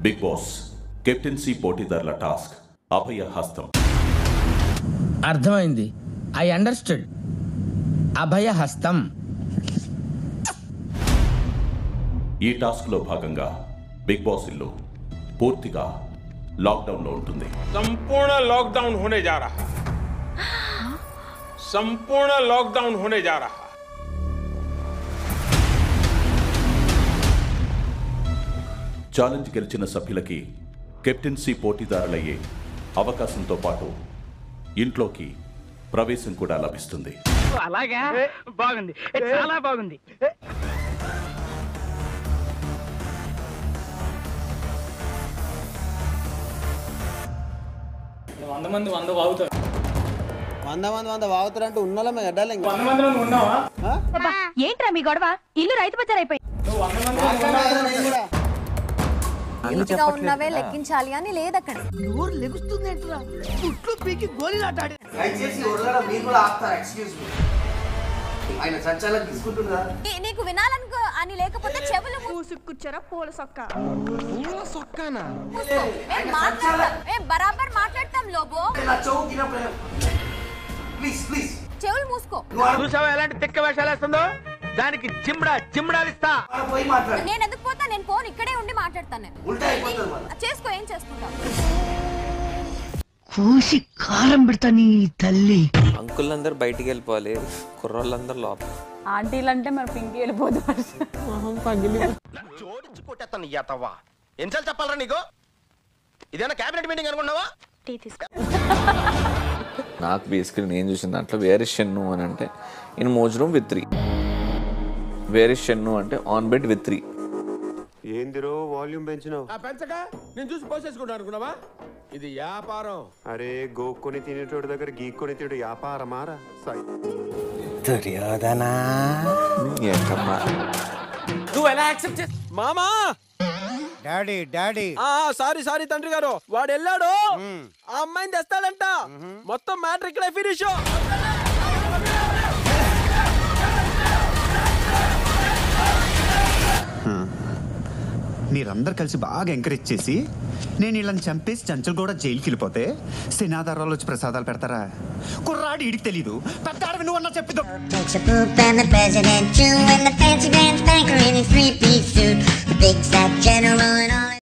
Big Boss captaincy పోటీదారుల task అభయ హస్తం అర్థమైంది ఐ అండర్స్టూడ్ అభయ హస్తం ఈ టాస్క్లో భాగంగా బిగ్ బాస్ ఇల్లు పూర్తిగా లాక్డౌన్లో ఉంటుంది संपूर्ण लॉकडाउन होने जा रहा है संपूर्ण लॉकडाउन होने जा रहा है ఛాలెంజ్ గెలిచిన సభ్యులకి కెప్టెన్సీ పోటీదారులయ్యే అవకాశంతో పాటు ఇంట్లోకి ప్రవేశం కూడా లభిస్తుంది అలాగా బాగుంది చాలా బాగుంది వంద మంది వంద వాగుతారు వంద మంది వంద వాగుతారంటే ఉన్నోళ్ళమే గడ్డాలి ఇంకా వంద మంది నువ్వు ఉన్నావా ఏంట్రా మీ గొడవ ఇల్లు రైతు బజార్ అయిపోయి నువ్వు వంద మంది నేను కూడా నీట్గా ఉన్నవే లెక్కించాలి అని లేదు అక్కడ దయచేసి ఉర్రడం మీరు కూడా ఆపుతారు ఎక్స్క్యూజ్ మీ ఆయన చచ్చాలని తీసుకుంటుందా నీ- నీకు వినాలనుకో అని లేకపోతే చెవులు మూసుకుచ్చారా పూల సొక్క పూల సొక్కనా బరాబర్ మాట్లాడతాం లోబో నా చెవు తినప్పుడు ప్లీజ్ ప్లీజ్ చెవులు మూసుకో చూసావా ఎలాంటి తిక్క వేషాలు వేస్తుందో దానికి చిమ్డా చిమ్డాలిస్తా పోయి మాట్లాడు నేను ఎందుకు పోతా నేను ఫోన్ ఇక్కడే ఉండి మాట్లాడతాను నేను. ఉల్టా అయిపోతుంది మళ్ళీ చేసుకో ఏం చేసుకుంటావు కూసి కారం పెడతా నీ తల్లి అంకుల్ బయటికి వెళ్ళిపోవాలి కుర్రోళ్ళందరూ లోపల ఆంటీలు అంటే మరి పింకి వెళ్ళిపోదు జోడించి కొట్టేస్తాను ఎతవా ఎన్నిసార్లు చెప్పాలరా నీకు ఇదేనా క్యాబినెట్ మీటింగ్ అనుకున్నావా టీ తీసుకో నాకు బేసికలీ నేను చూసిన దాంట్లో వేరే షెన్ను అని అంటే in Moj room with three వేరే షెన్ను అంటే ఆన్ బెడ్ విత్ త్రీ ఏందిరో వాల్యూమ్ పెంచినావు పెంచక నేను చూసి పోసేసుకుంటాను అనుకున్నావా ఇది వ్యాపారం అరే గోక్కొని తినేటోడి దగ్గర గీక్కొని తినేటోడు వ్యాపారమారా సై ఏంటమ్మా నువ్వు ఎలా యాక్సెప్ట్ చేసి మామా డాడీ డాడీ సారీ సారీ తండ్రి గారు వాడు వెళ్ళాడు ఆ అమ్మాయిని తెస్తాడంట మొత్తం మ్యాటర్ ఇక్కడే ఫినిష్ మీరందరు కలిసి బాగా ఎంకరేజ్ చేసి నేను వీళ్ళని చంపేసి చంచల్ కూడా జైలుకి వెళ్ళిపోతే సేనాధారాలు వచ్చి ప్రసాదాలు పెడతారా కుర్రాడు ఇడికి తెలీదు పెద్ద ఆడవి నువ్వు అన్నా చెప్పిద్దు Takes a poop and the president too, and the fancy pants banker in his three-piece suit. The big fat general and all.